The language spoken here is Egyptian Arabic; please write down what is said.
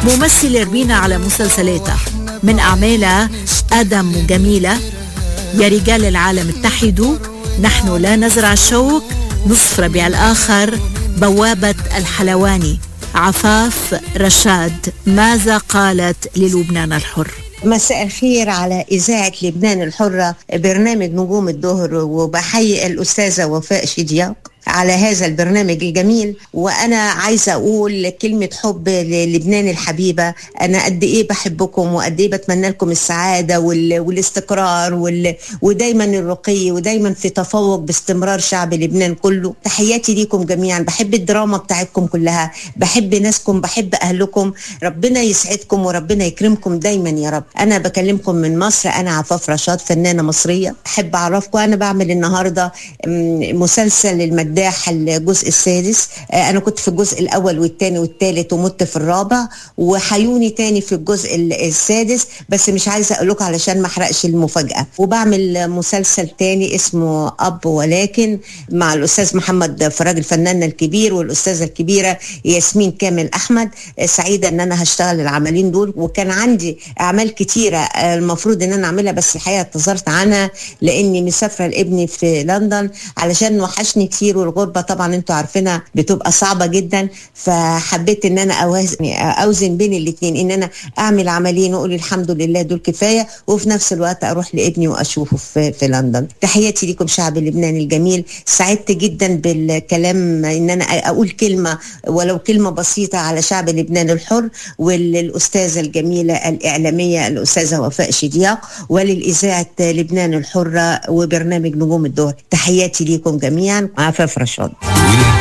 ممثلة ربينا على مسلسلاتها من أعمالها آدم وجميلة يا رجال العالم اتحدوا نحن لا نزرع الشوك نصف ربيع الآخر بوابة الحلواني عفاف رشاد ماذا قالت للبنان الحر مساء الخير على إذاعة لبنان الحرة برنامج نجوم الظهر وبحيي الأستاذة وفاء شدياق على هذا البرنامج الجميل وانا عايزه اقول كلمه حب للبنان الحبيبه انا قد ايه بحبكم وقد ايه بتمنى لكم السعاده وال... والاستقرار وال... ودايما الرقي ودايما في تفوق باستمرار شعب لبنان كله تحياتي ليكم جميعا بحب الدراما بتاعتكم كلها بحب ناسكم بحب اهلكم ربنا يسعدكم وربنا يكرمكم دايما يا رب انا بكلمكم من مصر انا عفاف رشاد فنانه مصريه احب اعرفكم انا بعمل النهارده مسلسل المد المداح الجزء السادس انا كنت في الجزء الاول والثاني والثالث ومت في الرابع وحيوني تاني في الجزء السادس بس مش عايزه اقول لكم علشان ما احرقش المفاجاه وبعمل مسلسل تاني اسمه اب ولكن مع الاستاذ محمد فراج الفنان الكبير والاستاذه الكبيره ياسمين كامل احمد سعيده ان انا هشتغل العملين دول وكان عندي اعمال كتيره المفروض ان انا اعملها بس الحقيقه اعتذرت عنها لاني مسافره لابني في لندن علشان وحشني كتير والغربه طبعا انتوا عارفينها بتبقى صعبه جدا فحبيت ان انا اوزن اوزن بين الاثنين ان انا اعمل عملين واقول الحمد لله دول كفايه وفي نفس الوقت اروح لابني واشوفه في, في لندن تحياتي لكم شعب لبنان الجميل سعدت جدا بالكلام ان انا اقول كلمه ولو كلمه بسيطه على شعب لبنان الحر وللاستاذه الجميله الاعلاميه الاستاذه وفاء شدياق وللاذاعه لبنان الحره وبرنامج نجوم الظهر تحياتي ليكم جميعا عفاف رشاد